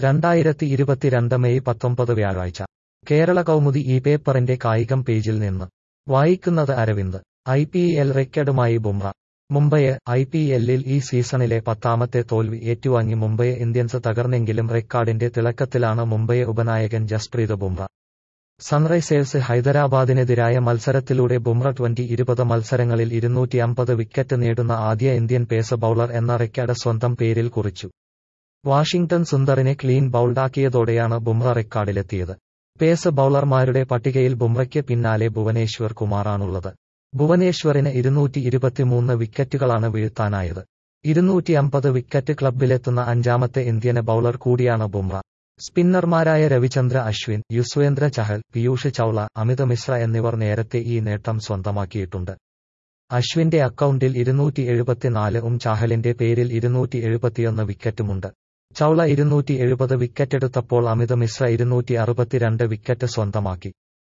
രണ്ടായിരത്തി ഇരുപത്തിരണ്ട് മെയ് പത്തൊമ്പത് വ്യാഴാഴ്ച കേരള കൗമുദി ഈ പേപ്പറിന്റെ കായികം പേജിൽ നിന്ന് വായിക്കുന്നത് അരവിന്ദ് ഐ പി എൽ റെക്കോർഡുമായി ബുംറ മുംബൈ ഐ പി എല്ലിൽ ഈ സീസണിലെ പത്താമത്തെ തോൽവി ഏറ്റുവാങ്ങി മുംബൈ ഇന്ത്യൻസ് തകർന്നെങ്കിലും റെക്കോർഡിന്റെ തിളക്കത്തിലാണ് മുംബൈ ഉപനായകൻ ജസ്പ്രീത് ബുംറ സൺറൈസേഴ്സ് ഹൈദരാബാദിനെതിരായ മത്സരത്തിലൂടെ ബുംറ ട്വന്റി ഇരുപത് മത്സരങ്ങളിൽ ഇരുന്നൂറ്റി അമ്പത് വിക്കറ്റ് നേടുന്ന ആദ്യ ഇന്ത്യൻ പേസ് ബൌളർ എന്ന റെക്കോർഡ് സ്വന്തം പേരിൽ കുറിച്ചു വാഷിംഗ്ടൺ സുന്ദറിനെ ക്ലീൻ ബൌൾഡാക്കിയതോടെയാണ് ബുംറ റെക്കോർഡിലെത്തിയത് പേസ് ബൌളർമാരുടെ പട്ടികയിൽ ബുംറയ്ക്ക് പിന്നാലെ ഭുവനേശ്വർ കുമാറാണുള്ളത് ഭുവനേശ്വറിന് ഇരുന്നൂറ്റി ഇരുപത്തിമൂന്ന് വിക്കറ്റുകളാണ് വീഴ്ത്താനായത് ഇരുന്നൂറ്റി അമ്പത് വിക്കറ്റ് ക്ലബിലെത്തുന്ന അഞ്ചാമത്തെ ഇന്ത്യന് ബൌളർ കൂടിയാണ് ബുംറ സ്പിന്നർമാരായ രവിചന്ദ്ര അശ്വിൻ യുസ്വേന്ദ്ര ചഹൽ പീയൂഷ് ചൌള അമിത് മിശ്ര എന്നിവർ നേരത്തെ ഈ നേട്ടം സ്വന്തമാക്കിയിട്ടുണ്ട് അശ്വിന്റെ അക്കൗണ്ടിൽ ഇരുന്നൂറ്റി എഴുപത്തിനാല് ഉം ചാഹലിന്റെ പേരിൽ ഇരുന്നൂറ്റി എഴുപത്തിയൊന്ന് വിക്കറ്റുമുണ്ട് ചൌള ഇരുന്നൂറ്റി എഴുപത് വിക്കറ്റെടുത്തപ്പോൾ അമിത് മിശ്ര ഇരുന്നൂറ്റി അറുപത്തിരണ്ട് വിക്കറ്റ് സ്വന്തമാക്കി